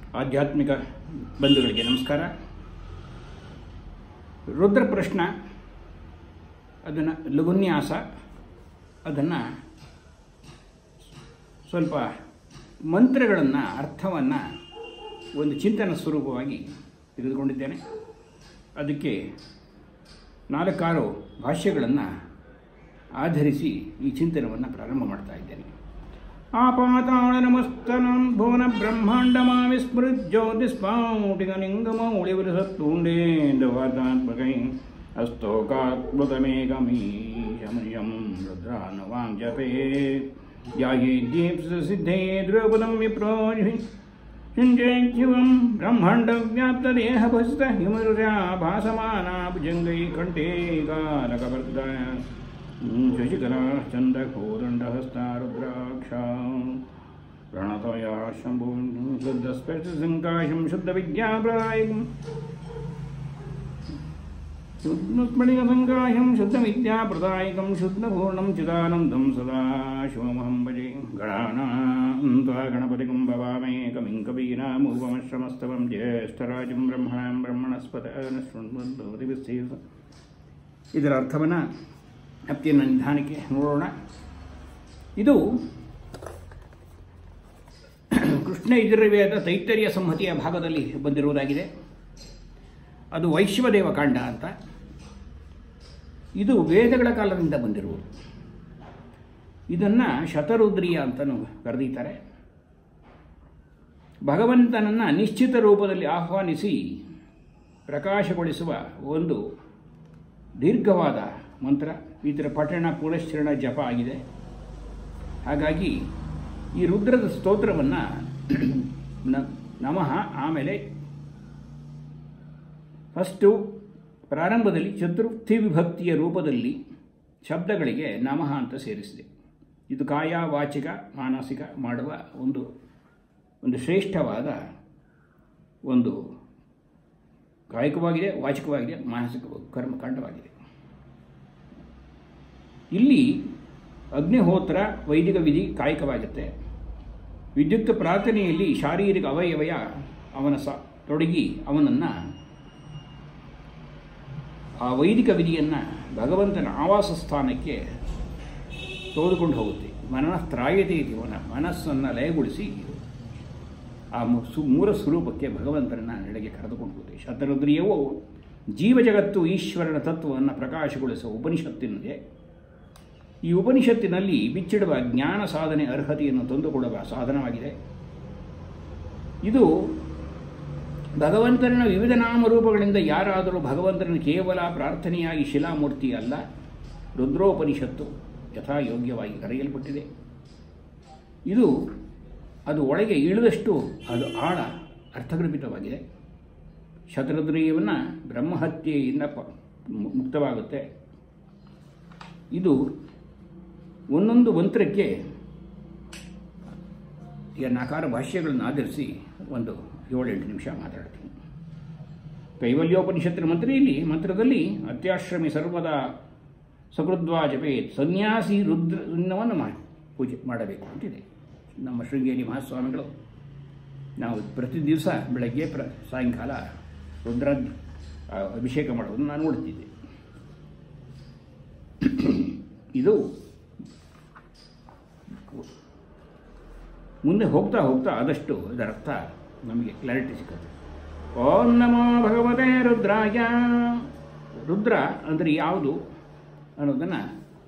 ಆಧ್ಯಾತ್ಮಿಕ ಬಂಧುಗಳಿಗೆ ನಮಸ್ಕಾರ ರುದ್ರ ಪ್ರಶ್ನ ಅದನ್ನು ಲಘುನ್ಯಾಸ ಅದನ್ನು ಸ್ವಲ್ಪ ಮಂತ್ರಗಳನ್ನು ಅರ್ಥವನ್ನು ಒಂದು ಚಿಂತನ ಸ್ವರೂಪವಾಗಿ ತೆಗೆದುಕೊಂಡಿದ್ದೇನೆ ಅದಕ್ಕೆ ನಾಲ್ಕಾರು ಭಾಷ್ಯಗಳನ್ನು ಆಧರಿಸಿ ಈ ಚಿಂತನವನ್ನು ಪ್ರಾರಂಭ ಮಾಡ್ತಾ ಇದ್ದೇನೆ ಆಪಾತಾಳ ನಮಸ್ತನಂ ಭುವನ ಬ್ರಹ್ಮಾಂಡಮಾ ವಿಸ್ಮೃತ್ ಜ್ಯೋತಿಸ್ಫಾಟಿಕಲಿಂಗಮೌಳಿವರ ಸತ್ತುಂಡೇಂದವಾತಾತ್ಮಕೈ ಅಸ್ತೋಕಾತ್ಮತಮೇಕಮೀಶಮಯಂ ರುದ್ರಾನವಾಂ ಜಪೇ ಧ್ಯಾಯೇ ದೀಪ್ಸಿದ್ಧೇ ಧ್ರುವಪದಂ ವಿಪ್ರೋಜಿ ಚಿಂಜೇಜ್ಜಿವಂ ಬ್ರಹ್ಮಾಂಡವ್ಯಾಪ್ತದೇಹಭಸ್ತ ಹಿಮರುರ್ಯಾ ಭಾಸಮಾನಾಭುಜಂಗೈ ಕಂಠೇ ಕಾಲಕವರ್ಗಾಯ ಶಶಿಕಲಾ ಚಂದಕೋದಂಡಹಸ್ತಾ ರುದ್ರಾಕ್ಷ ಪ್ರಣತಯ ಶಂಭು ಶುದ್ಧಸ್ಪರ್ಶಸಂಕಾಶಂ ಶುದ್ಧವಿದ್ಯಾಪ್ರಾಯಂ ಶುದ್ಧಸ್ಮಣಿಕಸಂಕಾಶಂ ಶುದ್ಧವಿದ್ಯಾಪ್ರದಾಯಕಂ ಶುದ್ಧಪೂರ್ಣಂ ಚಿದಾನಂದಂ ಸದಾ ಶಿವಮಹಂ ಭಜೆ ಗಣಾನಾಂತ್ವಾ ಗಣಪತಿಗಂ ಭವಾಮೇ ಕವಿಂ ಕವೀನಾಮೂಪಮಶ್ರಮಸ್ತವಂ ಜ್ಯೇಷ್ಠರಾಜಂ ಬ್ರಹ್ಮಣಾಂ ಬ್ರಹ್ಮಣಸ್ಪತ ಶೃಣ್ವದ್ಭವತಿ ಇದರ ಅರ್ಥವನ್ನು ಅತ್ಯನ್ನ ನಿಧಾನಕ್ಕೆ ನೋಡೋಣ ಇದು ಕೃಷ್ಣ ಯಜುರ್ವೇದ ತೈತ್ತರ್ಯ ಸಂಹತಿಯ ಭಾಗದಲ್ಲಿ ಬಂದಿರುವುದಾಗಿದೆ ಅದು ವೈಶ್ವದೇವ ಕಾಂಡ ಅಂತ ಇದು ವೇದಗಳ ಕಾಲದಿಂದ ಬಂದಿರುವುದು ಇದನ್ನು ಶತರುದ್ರಿಯ ಅಂತಲೂ ಕರೆದೀತಾರೆ ಭಗವಂತನನ್ನು ನಿಶ್ಚಿತ ರೂಪದಲ್ಲಿ ಆಹ್ವಾನಿಸಿ ಪ್ರಕಾಶಗೊಳಿಸುವ ಒಂದು ದೀರ್ಘವಾದ ಮಂತ್ರ ಇದರ ಪಠಣ ಪುನಶ್ಚರಣ ಜಪ ಆಗಿದೆ ಹಾಗಾಗಿ ಈ ರುದ್ರದ ಸ್ತೋತ್ರವನ್ನು ನಮಃ ಆಮೇಲೆ ಫಸ್ಟು ಪ್ರಾರಂಭದಲ್ಲಿ ಚತುರ್ಥಿ ವಿಭಕ್ತಿಯ ರೂಪದಲ್ಲಿ ಶಬ್ದಗಳಿಗೆ ನಮಃ ಅಂತ ಸೇರಿಸಿದೆ ಇದು ಕಾಯ ವಾಚಿಕ ಮಾನಸಿಕ ಮಾಡುವ ಒಂದು ಒಂದು ಶ್ರೇಷ್ಠವಾದ ಒಂದು ಕಾಯಿಕವಾಗಿದೆ ವಾಚಿಕವಾಗಿದೆ ಮಾನಸಿಕ ಕರ್ಮಕಾಂಡವಾಗಿದೆ ಇಲ್ಲಿ ಅಗ್ನಿಹೋತ್ರ ವೈದಿಕ ವಿಧಿ ಕಾಯಿಕವಾಗುತ್ತೆ ವಿದ್ಯುಕ್ತ ಪ್ರಾರ್ಥನೆಯಲ್ಲಿ ಶಾರೀರಿಕ ಅವಯವಯ ಅವನ ಸ ತೊಡಗಿ ಅವನನ್ನು ಆ ವೈದಿಕ ವಿಧಿಯನ್ನು ಭಗವಂತನ ಆವಾಸ ಸ್ಥಾನಕ್ಕೆ ತೆಗೆದುಕೊಂಡು ಹೋಗುತ್ತೆ ಮನನ ತ್ರಾಯತೆ ಅವನ ಮನಸ್ಸನ್ನು ಲಯಗೊಳಿಸಿ ಆ ಸು ಮೂಲ ಸ್ವರೂಪಕ್ಕೆ ಭಗವಂತನನ್ನ ನೆಲೆಗೆ ಕರೆದುಕೊಂಡು ಹೋಗುತ್ತೆ ಶತರುದ್ರಿಯವು ಜೀವ ಜಗತ್ತು ಈಶ್ವರನ ತತ್ವವನ್ನು ಪ್ರಕಾಶಗೊಳಿಸುವ ಉಪನಿಷತ್ತಿನದೆ ಈ ಉಪನಿಷತ್ತಿನಲ್ಲಿ ಬಿಚ್ಚಿಡುವ ಜ್ಞಾನ ಸಾಧನೆ ಅರ್ಹತೆಯನ್ನು ತಂದುಕೊಡುವ ಸಾಧನವಾಗಿದೆ ಇದು ಭಗವಂತನ ವಿವಿಧ ನಾಮರೂಪಗಳಿಂದ ಯಾರಾದರೂ ಭಗವಂತನನ್ನು ಕೇವಲ ಪ್ರಾರ್ಥನೆಯಾಗಿ ಶಿಲಾಮೂರ್ತಿ ಅಲ್ಲ ರುದ್ರೋಪನಿಷತ್ತು ಯಥಾಯೋಗ್ಯವಾಗಿ ಕರೆಯಲ್ಪಟ್ಟಿದೆ ಇದು ಅದು ಒಳಗೆ ಇಳಿದಷ್ಟು ಅದು ಆಳ ಅರ್ಥಗರ್ಭಿತವಾಗಿದೆ ಶತರುದ್ರೀಯವನ್ನು ಬ್ರಹ್ಮಹತ್ಯೆಯಿಂದ ಪ ಮುಕ್ತವಾಗುತ್ತೆ ಇದು ಒಂದೊಂದು ಮಂತ್ರಕ್ಕೆ ಈ ನಾಕಾರ ಭಾಷ್ಯಗಳನ್ನು ಆಧರಿಸಿ ಒಂದು ಏಳೆಂಟು ನಿಮಿಷ ಮಾತಾಡ್ತೀನಿ ಕೈವಲ್ಯೋಪನಿಷತ್ತಿನ ಮಂತ್ರಿಯಲ್ಲಿ ಮಂತ್ರದಲ್ಲಿ ಅತ್ಯಾಶ್ರಮಿ ಸರ್ವದಾ ಸಕೃದ್ವಾ ಜಪೇತ್ ಸನ್ಯಾಸಿ ರುದ್ರವನ್ನು ಮಾಡಿ ಪೂಜೆ ಮಾಡಬೇಕು ಅಂತಿದೆ ನಮ್ಮ ಶೃಂಗೇರಿ ಮಹಾಸ್ವಾಮಿಗಳು ನಾವು ಪ್ರತಿ ದಿವಸ ಬೆಳಗ್ಗೆ ಪ್ರ ಸಾಯಂಕಾಲ ರುದ್ರ ಅಭಿಷೇಕ ಮಾಡೋದನ್ನು ನಾನು ನೋಡ್ತಿದ್ದೆ ಇದು ಮುಂದೆ ಹೋಗ್ತಾ ಹೋಗ್ತಾ ಆದಷ್ಟು ಇದರ ಅರ್ಥ ನಮಗೆ ಕ್ಲಾರಿಟಿ ಸಿಕ್ಕುತ್ತೆ ಓಂ ನಮೋ ಭಗವತೆ ರುದ್ರಾಯ ರುದ್ರ ಅಂದರೆ ಯಾವುದು ಅನ್ನೋದನ್ನು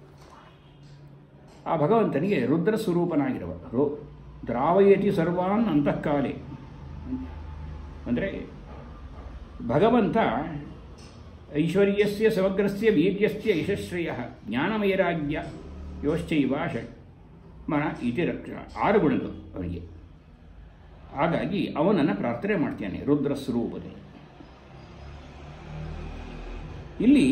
ಆ ಭಗವಂತನಿಗೆ ರುದ್ರ ಸ್ವರೂಪನಾಗಿರುವ ರು ದ್ರಾವಯತಿ ಸರ್ವಾನ್ ಅಂತಃಕಾಲೆ ಅಂದರೆ ಭಗವಂತ ಐಶ್ವರ್ಯಸ್ಯ ಸಮಗ್ರಸ್ಯ ವೀರ್ಯಸ್ಯ ಯಶಶ್ರೇಯ ಜ್ಞಾನಮಯರಾಜ್ಯ ಯೋಶ್ಚೈವ ಷಟ್ ಮನ ಇತಿ ರಕ್ಷಣ ಆರು ಗುಣಗಳು ಅವನಿಗೆ ಹಾಗಾಗಿ ಅವನನ್ನು ಪ್ರಾರ್ಥನೆ ಮಾಡ್ತೇನೆ ರುದ್ರ ಸ್ವರೂಪದಲ್ಲಿ ಇಲ್ಲಿ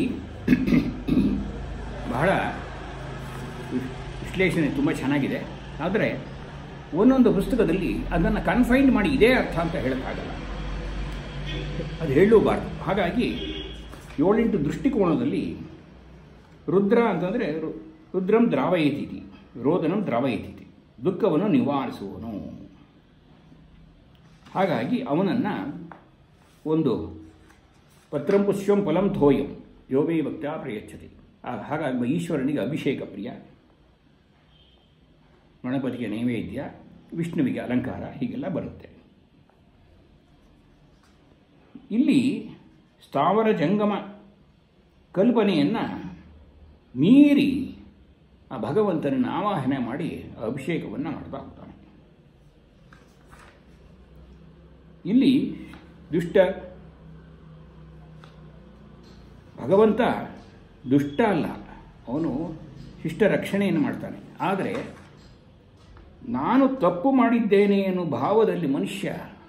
ಬಹಳ ವಿಶ್ಲೇಷಣೆ ತುಂಬ ಚೆನ್ನಾಗಿದೆ ಆದರೆ ಒಂದೊಂದು ಪುಸ್ತಕದಲ್ಲಿ ಅದನ್ನು ಕನ್ಫೈನ್ಡ್ ಮಾಡಿ ಇದೇ ಅರ್ಥ ಅಂತ ಹೇಳೋಕ್ಕಾಗಲ್ಲ ಅದು ಹೇಳಲೂಬಾರ್ದು ಹಾಗಾಗಿ ಏಳೆಂಟು ದೃಷ್ಟಿಕೋನದಲ್ಲಿ ರುದ್ರ ಅಂತಂದರೆ ರುದ್ರಂ ದ್ರಾವಯತೀತಿ ರೋದನಂ ದ್ರಾವಯತೀತಿ ದುಃಖವನ್ನು ನಿವಾರಿಸುವನು ಹಾಗಾಗಿ ಅವನನ್ನು ಒಂದು ಪತ್ರಂ ಪುಷ್ಪಂ ಫಲಂ ಥೋಯಂ ಯೋಗೈ ಭಕ್ತ ಪ್ರಯಚ್ಛತಿ ಆ- ಹಾಗಾಗಿ ಈಶ್ವರನಿಗೆ ಅಭಿಷೇಕ ಪ್ರಿಯ ಗಣಪತಿಗೆ ನೈವೇದ್ಯ ವಿಷ್ಣುವಿಗೆ ಅಲಂಕಾರ ಹೀಗೆಲ್ಲ ಬರುತ್ತೆ ಇಲ್ಲಿ ಸ್ಥಾವರ ಜಂಗಮ ಕಲ್ಪನೆಯನ್ನು ಮೀರಿ ಆ ಭಗವಂತನನ್ನು ಆವಾಹನೆ ಮಾಡಿ ಅಭಿಷೇಕವನ್ನು ಮಾಡ್ತಾ ಹೋಗ್ತಾನೆ ಇಲ್ಲಿ ದುಷ್ಟ ಭಗವಂತ ದುಷ್ಟ ಅಲ್ಲ ಅವನು ಶಿಷ್ಟ ರಕ್ಷಣೆಯನ್ನು ಮಾಡ್ತಾನೆ ಆದರೆ ನಾನು ತಪ್ಪು ಮಾಡಿದ್ದೇನೆ ಅನ್ನೋ ಭಾವದಲ್ಲಿ ಮನುಷ್ಯ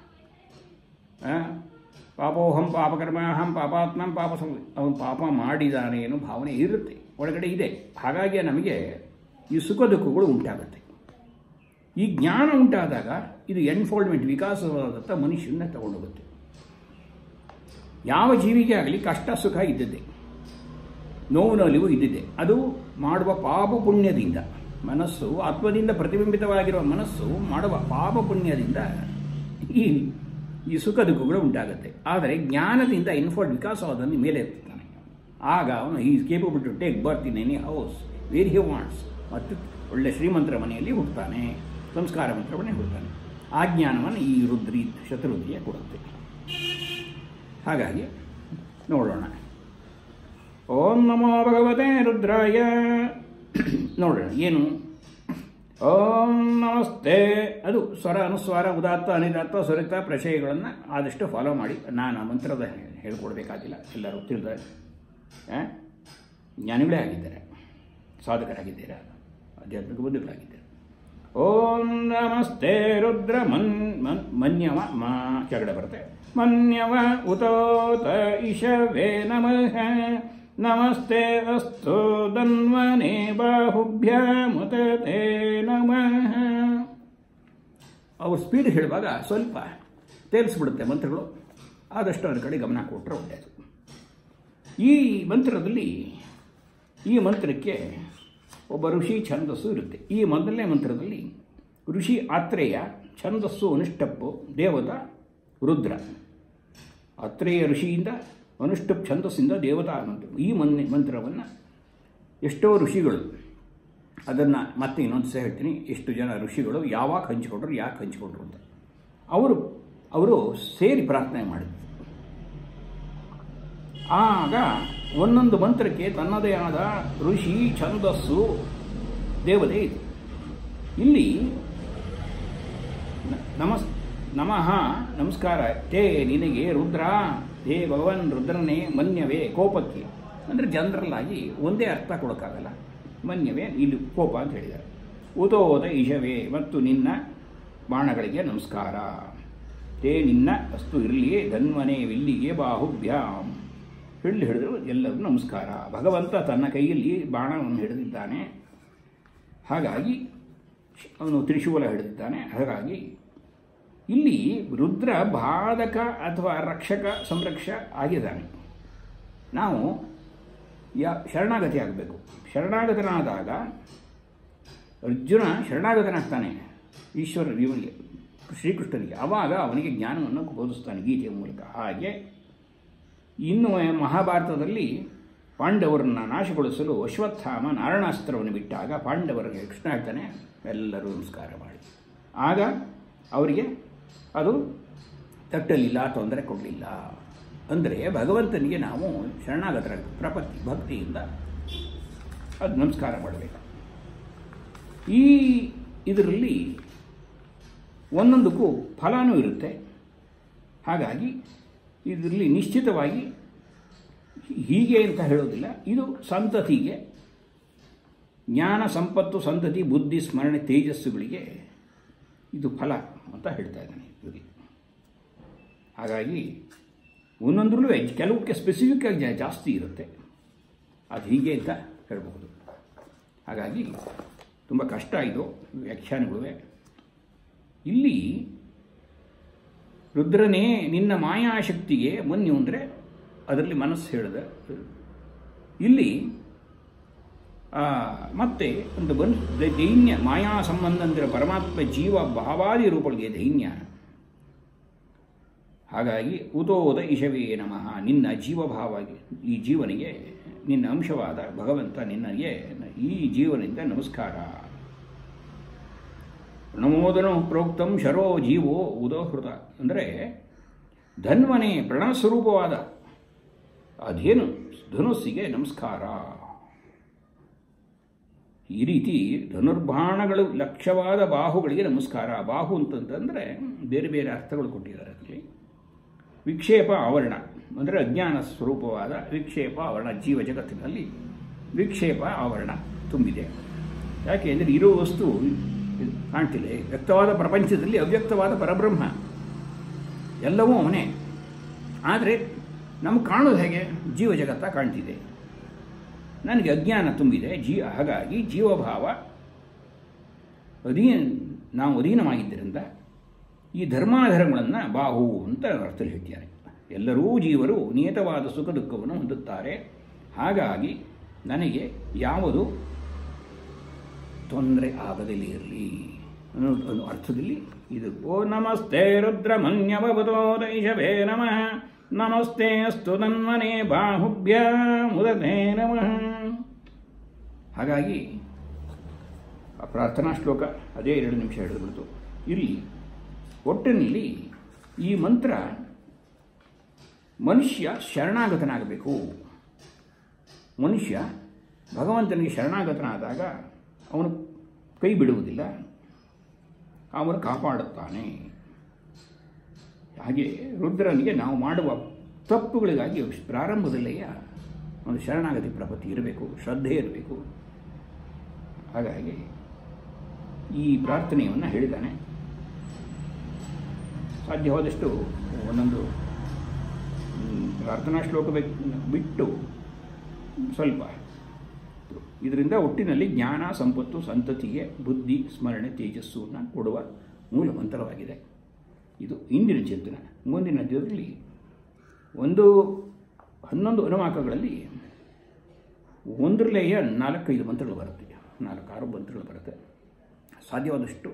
ಆ, ಪಾಪೋಹಂ ಪಾಪಕರ್ಮಹಂ ಪಾಪಾತ್ಮಂ ಪಾಪ ಸಂ- ಅವನು ಪಾಪ ಮಾಡಿದ್ದಾನೆ ಅನ್ನೋ ಭಾವನೆ ಇರುತ್ತೆ ಒಳಗಡೆ ಇದೆ ಹಾಗಾಗಿ ನಮಗೆ ಈ ಸುಖ ದುಃಖಗಳು ಉಂಟಾಗುತ್ತೆ ಈ ಜ್ಞಾನ ಉಂಟಾದಾಗ ಇದು ಎನ್ಫೋಲ್ಡ್ಮೆಂಟ್ ವಿಕಾಸವಾದತ್ತ ಮನುಷ್ಯನ ತಗೊಂಡೋಗುತ್ತೆ ಯಾವ ಜೀವಿಗೆ ಆಗಲಿ ಕಷ್ಟ ಸುಖ ಇದ್ದಿದ್ದೆ ನೋವು ನಲಿವು ಇದ್ದಿದೆ ಅದು ಮಾಡುವ ಪಾಪ ಪುಣ್ಯದಿಂದ ಮನಸ್ಸು ಆತ್ಮದಿಂದ ಪ್ರತಿಬಿಂಬಿತವಾಗಿರುವ ಮನಸ್ಸು ಮಾಡುವ ಪಾಪ ಪುಣ್ಯದಿಂದ ಈ ಈ ಸುಖ ದುಃಖಗಳು ಉಂಟಾಗುತ್ತೆ ಆದರೆ ಜ್ಞಾನದಿಂದ ಇನ್ಫೋಲ್ಡ್ ವಿಕಾಸವಾದನ್ನು ಮೇಲೆ ಎತ್ತುತ್ತಾನೆ ಆಗ ಅವನು is capable to take birth in any house where he wants ಮತ್ತು ಒಳ್ಳೆ ಶ್ರೀಮಂತರ ಮನೆಯಲ್ಲಿ ಹುಟ್ಟುತ್ತಾನೆ ಸಂಸ್ಕಾರ ಮಂತ್ರ ಮನೆ ಹುಟ್ಟುತ್ತಾನೆ ಆ ಜ್ಞಾನವನ್ನು ಈ ರುದ್ರಿ ಶತ್ರುದ್ರಿಯ ಕೊಡುತ್ತೆ ಹಾಗಾಗಿ ನೋಡೋಣ ಓಂ ನಮೋ ಭಗವತೆ ರುದ್ರಾಯ ನೋಡೋಣ ಏನು ಓಂ ನಮಸ್ತೆ ಅದು ಸ್ವರ ಅನುಸ್ವಾರ ಉದಾತ್ತ ಅನಿದಾತ್ತ ಸ್ವರಿತ ಪ್ರಶಯಗಳನ್ನು ಆದಷ್ಟು ಫಾಲೋ ಮಾಡಿ ನಾನು ಆ ಮಂತ್ರದ ಹೇಳ್ಕೊಡ್ಬೇಕಾಗಿಲ್ಲ ಎಲ್ಲರೂ ತಿಳಿದ ಜ್ಞಾನಿಗಳೇ ಆಗಿದ್ದಾರೆ ಸಾಧಕರಾಗಿದ್ದೀರಾ ಆಧ್ಯಾತ್ಮಿಕ ಬುದ್ಧಿಗಳಾಗಿದ್ದಾರೆ ಓಂ ನಮಸ್ತೆ ರುದ್ರ ಮನ್ ಮನ್ ಮನ್ಯವ ಮಾ ಕೆಳಗಡೆ ಬರುತ್ತೆ ಮನ್ಯವ ಉತೋತ ಇಶವೇ ನಮಃ ನಮಸ್ತೆ ಅಸ್ತು ದನ್ವನೆ ಬಾಹುಭ್ಯಾಮುತತೆ ನಮಃ ಅವ್ರ ಸ್ಪೀಡ್ ಹೇಳುವಾಗ ಸ್ವಲ್ಪ ತೇಲಿಸ್ಬಿಡುತ್ತೆ ಮಂತ್ರಗಳು ಆದಷ್ಟು ಅದ್ರ ಕಡೆ ಗಮನ ಕೊಟ್ಟರೆ ಒಳ್ಳೆಯದು ಈ ಮಂತ್ರದಲ್ಲಿ ಈ ಮಂತ್ರಕ್ಕೆ ಒಬ್ಬ ಋಷಿ ಛಂದಸ್ಸು ಇರುತ್ತೆ ಈ ಮೊದಲನೇ ಮಂತ್ರದಲ್ಲಿ ಋಷಿ ಆತ್ರೇಯ ಛಂದಸ್ಸು ಅನುಷ್ಟಪ್ಪು ದೇವತ ರುದ್ರ ಆತ್ರೇಯ ಋಷಿಯಿಂದ ಅನುಷ್ಟಪ್ ಛಂದಸ್ಸಿಂದ ದೇವತಾ ಮಂತ್ರ ಈ ಮನ್ ಮಂತ್ರವನ್ನು ಎಷ್ಟೋ ಋಷಿಗಳು ಅದನ್ನು ಮತ್ತೆ ಇನ್ನೊಂದು ಸಹ ಹೇಳ್ತೀನಿ ಎಷ್ಟು ಜನ ಋಷಿಗಳು ಯಾವಾಗ ಹಂಚಿಕೊಂಡ್ರು ಯಾಕೆ ಹಂಚಿಕೊಂಡ್ರು ಅಂತ ಅವರು ಅವರು ಸೇರಿ ಪ್ರಾರ್ಥನೆ ಮಾಡಿದ್ರು ಆಗ ಒಂದೊಂದು ಮಂತ್ರಕ್ಕೆ ತನ್ನದೇ ಆದ ಋಷಿ ಛಂದಸ್ಸು ದೇವತೆ ಇದೆ ಇಲ್ಲಿ ನ- ನಮಸ್ ನಮಃ ನಮಸ್ಕಾರ ತೇ ನಿನಗೆ ರುದ್ರ ಹೇ ಭಗವಾನ್ ರುದ್ರನೇ ಮನ್ಯವೇ ಕೋಪಕ್ಕೆ ಅಂದರೆ ಜನರಲ್ ಆಗಿ ಒಂದೇ ಅರ್ಥ ಕೊಡೋಕ್ಕಾಗಲ್ಲ ಮನ್ಯವೇ ಇಲ್ಲಿ ಕೋಪ ಅಂತ ಹೇಳಿದ್ದಾರೆ ಉತೋದ ಈಶವೇ ಮತ್ತು ನಿನ್ನ ಬಾಣಗಳಿಗೆ ನಮಸ್ಕಾರ ತೇ ನಿನ್ನ ವಸ್ತು ಇರಲಿ ಧನ್ವನೆ ವಿಲ್ಲಿಗೆ ಬಾಹುಭ್ಯಾಂ ಹಿಳ್ಳು ಹಿಡಿದ್ರು ಎಲ್ಲರೂ ನಮಸ್ಕಾರ ಭಗವಂತ ತನ್ನ ಕೈಯಲ್ಲಿ ಬಾಣವನ್ನು ಹಿಡಿದಿದ್ದಾನೆ ಹಾಗಾಗಿ ಅವನು ತ್ರಿಶೂಲ ಹಿಡಿದಿದ್ದಾನೆ ಹಾಗಾಗಿ ಇಲ್ಲಿ ರುದ್ರ ಬಾಧಕ ಅಥವಾ ರಕ್ಷಕ ಸಂರಕ್ಷ ಆಗಿದ್ದಾನೆ ನಾವು ಯಾ ಶರಣಾಗತಿ ಆಗಬೇಕು ಶರಣಾಗತನಾದಾಗ ಅರ್ಜುನ ಶರಣಾಗತನಾಗ್ತಾನೆ ಈಶ್ವರ ಇವನಿಗೆ ಶ್ರೀಕೃಷ್ಣನಿಗೆ ಆವಾಗ ಅವನಿಗೆ ಜ್ಞಾನವನ್ನು ಬೋಧಿಸ್ತಾನೆ ಗೀತೆಯ ಮೂಲಕ ಹಾಗೆ ಇನ್ನು ಮಹಾಭಾರತದಲ್ಲಿ ಪಾಂಡವರನ್ನ ನಾಶಗೊಳಿಸಲು ಅಶ್ವತ್ಥಾಮ ನಾರಾಯಣಾಸ್ತ್ರವನ್ನು ಬಿಟ್ಟಾಗ ಪಾಂಡವರಿಗೆ ಕೃಷ್ಣ ಹೇಳ್ತಾನೆ ಎಲ್ಲರೂ ನಮಸ್ಕಾರ ಮಾಡಿ ಆಗ ಅವರಿಗೆ ಅದು ತಟ್ಟಲಿಲ್ಲ ತೊಂದರೆ ಕೊಡಲಿಲ್ಲ ಅಂದರೆ ಭಗವಂತನಿಗೆ ನಾವು ಶರಣಾಗತರ ಪ್ರಪತ್ತಿ ಭಕ್ತಿಯಿಂದ ಅದು ನಮಸ್ಕಾರ ಮಾಡಬೇಕು ಈ ಇದರಲ್ಲಿ ಒಂದೊಂದಕ್ಕೂ ಫಲಾನೂ ಇರುತ್ತೆ ಹಾಗಾಗಿ ಇದರಲ್ಲಿ ನಿಶ್ಚಿತವಾಗಿ ಹೀಗೆ ಅಂತ ಹೇಳೋದಿಲ್ಲ ಇದು ಸಂತತಿಗೆ ಜ್ಞಾನ ಸಂಪತ್ತು ಸಂತತಿ ಬುದ್ಧಿ ಸ್ಮರಣೆ ತೇಜಸ್ಸುಗಳಿಗೆ ಇದು ಫಲ ಅಂತ ಹೇಳ್ತಾ ಇದ್ದಾನೆ ಇವರಿಗೆ ಹಾಗಾಗಿ ಒಂದೊಂದ್ರಲ್ಲೂ ಕೆಲವಕ್ಕೆ ಸ್ಪೆಸಿಫಿಕ್ ಆಗಿ ಜಾ- ಜಾಸ್ತಿ ಇರುತ್ತೆ ಅದು ಹೀಗೆ ಅಂತ ಹೇಳ್ಬೋದು ಹಾಗಾಗಿ ತುಂಬ ಕಷ್ಟ ಇದು ವ್ಯಾಖ್ಯಾನಗಳು ಇಲ್ಲಿ ರುದ್ರನೇ ನಿನ್ನ ಮಾಯಾಶಕ್ತಿಗೆ ಮನ್ಯು ಅಂದರೆ ಅದರಲ್ಲಿ ಮನಸ್ಸು ಹೇಳಿದ ಇಲ್ಲಿ ಆ, ಮತ್ತೆ ಒಂದು ಬನ್ ದ- ದೈನ್ಯ ಮಾಯಾ ಸಂಬಂಧ ಅಂದರೆ ಪರಮಾತ್ಮ ಜೀವ ಭಾವಾದಿ ರೂಪಗಳಿಗೆ ದೈನ್ಯ ಹಾಗಾಗಿ ಉತೋದ ಇಶವೇ ನಮಃ ನಿನ್ನ ಜೀವಭಾವ ಈ ಜೀವನಿಗೆ ನಿನ್ನ ಅಂಶವಾದ ಭಗವಂತ ನಿನ್ನಗೆ ಈ ಜೀವನಿಂದ ನಮಸ್ಕಾರ ನಮೋದನೋ ಪ್ರೋಕ್ತಂ ಶರೋ ಜೀವೋ ಉದೋಹೃತ ಅಂದರೆ ಧನ್ವನೇ ಪ್ರಣಸ್ವರೂಪವಾದ ಅದೇನು ಧನುಸ್ಸಿಗೆ ನಮಸ್ಕಾರ ಈ ರೀತಿ ಧನುರ್ಬಾಣಗಳು ಲಕ್ಷ್ಯವಾದ ಬಾಹುಗಳಿಗೆ ನಮಸ್ಕಾರ ಬಾಹು ಅಂತಂತಂದರೆ ಬೇರೆ ಬೇರೆ ಅರ್ಥಗಳು ಕೊಟ್ಟಿದ್ದಾರೆ ಅದರಲ್ಲಿ ವಿಕ್ಷೇಪ ಆವರಣ ಅಂದರೆ ಅಜ್ಞಾನ ಸ್ವರೂಪವಾದ ವಿಕ್ಷೇಪ ಆವರಣ ಜೀವ ಜಗತ್ತಿನಲ್ಲಿ ವಿಕ್ಷೇಪ ಆವರಣ ತುಂಬಿದೆ ಯಾಕೆ ಅಂದರೆ ಇರೋ ವಸ್ತು ಕಾಣ್ತಿಲ್ಲ ವ್ಯಕ್ತವಾದ ಪ್ರಪಂಚದಲ್ಲಿ ಅವ್ಯಕ್ತವಾದ ಪರಬ್ರಹ್ಮ ಎಲ್ಲವೂ ಅವನೇ ಆದರೆ ನಮ್ಗೆ ಕಾಣೋದು ಹೇಗೆ ಜೀವ ಜಗತ್ತ ಕಾಣ್ತಿದೆ ನನಗೆ ಅಜ್ಞಾನ ತುಂಬಿದೆ ಜೀ ಹಾಗಾಗಿ ಜೀವಭಾವ ಅಧೀನ ನಾವು ಅಧೀನವಾಗಿದ್ದರಿಂದ ಈ ಧರ್ಮಾಧರ್ಮಗಳನ್ನು ಬಾಹು ಅಂತ ಅರ್ಥದಲ್ಲಿ ಹೇಳ್ತಾರೆ ಎಲ್ಲರೂ ಜೀವರು ನಿಯತವಾದ ಸುಖ ದುಃಖವನ್ನು ಹೊಂದುತ್ತಾರೆ ಹಾಗಾಗಿ ನನಗೆ ಯಾವುದು ತೊಂದರೆ ಆಗದಲ್ಲಿ ಇರಲಿ ಅನ್ನೋ ಅನ್ನೋ ಅರ್ಥದಲ್ಲಿ ಇದು ಓ ನಮಸ್ತೆ ರುದ್ರಮನ್ಯವಭುತೋ ದೈಶವೇ ನಮಃ ನಮಸ್ತೆ ಅಸ್ತು ನನ್ಮನೆ ಬಾಹುಭ್ಯ ಮುದತೆ ನಮಃ ಹಾಗಾಗಿ ಆ ಪ್ರಾರ್ಥನಾ ಶ್ಲೋಕ ಅದೇ ಎರಡು ನಿಮಿಷ ಹಿಡಿದ್ಬಿಡ್ತು ಇಲ್ಲಿ ಒಟ್ಟಿನಲ್ಲಿ ಈ ಮಂತ್ರ ಮನುಷ್ಯ ಶರಣಾಗತನಾಗಬೇಕು ಮನುಷ್ಯ ಭಗವಂತನಿಗೆ ಶರಣಾಗತನಾದಾಗ ಅವನು ಕೈ ಬಿಡುವುದಿಲ್ಲ ಅವನು ಕಾಪಾಡುತ್ತಾನೆ ಹಾಗೆ ರುದ್ರನಿಗೆ ನಾವು ಮಾಡುವ ತಪ್ಪುಗಳಿಗಾಗಿ ಪ್ರಾರಂಭದಲ್ಲಿಯೇ ಒಂದು ಶರಣಾಗತಿ ಪ್ರಪತ್ತಿ ಇರಬೇಕು ಶ್ರದ್ಧೆ ಇರಬೇಕು ಹಾಗಾಗಿ ಈ ಪ್ರಾರ್ಥನೆಯನ್ನು ಹೇಳಿದ್ದಾನೆ ಸಾಧ್ಯವಾದಷ್ಟು ಒಂದೊಂದು ಮ್, ಪ್ರಾರ್ಥನಾ ಶ್ಲೋಕ ಬೇಕ್- ಬಿಟ್ಟು ಸ್ವಲ್ಪ ಇದರಿಂದ ಒಟ್ಟಿನಲ್ಲಿ ಜ್ಞಾನ ಸಂಪತ್ತು ಸಂತತಿಗೆ ಬುದ್ಧಿ ಸ್ಮರಣೆ ತೇಜಸ್ಸನ್ನು ಕೊಡುವ ಮೂಲ ಮಂತ್ರವಾಗಿದೆ ಇದು ಇಂದಿನ ಚಿಂತನೆ ಮುಂದಿನ ದಿನದಲ್ಲಿ ಒಂದು ಹನ್ನೊಂದು ಅನುವಾಕಗಳಲ್ಲಿ ಒಂದರಲೆಯ ನಾಲ್ಕೈದು ಮಂತ್ರಗಳು ಬರುತ್ತೆ ನಾಲ್ಕಾರು ಮಂತ್ರಗಳು ಬರುತ್ತೆ ಸಾಧ್ಯವಾದಷ್ಟು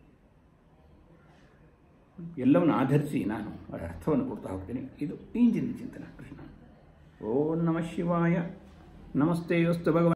ಎಲ್ಲವನ್ನು ಆಧರಿಸಿ ನಾನು ಅದರ ಅರ್ಥವನ್ನು ಕೊಡ್ತಾ ಹೋಗ್ತೀನಿ ಇದು ಇಂಜಿನ ಚಿಂತನೆ ಕೃಷ್ಣ ಓಂ ನಮಃ ಶಿವಾಯ ನಮಸ್ತೆ ಅಸ್ತು ಭಗವಾನ್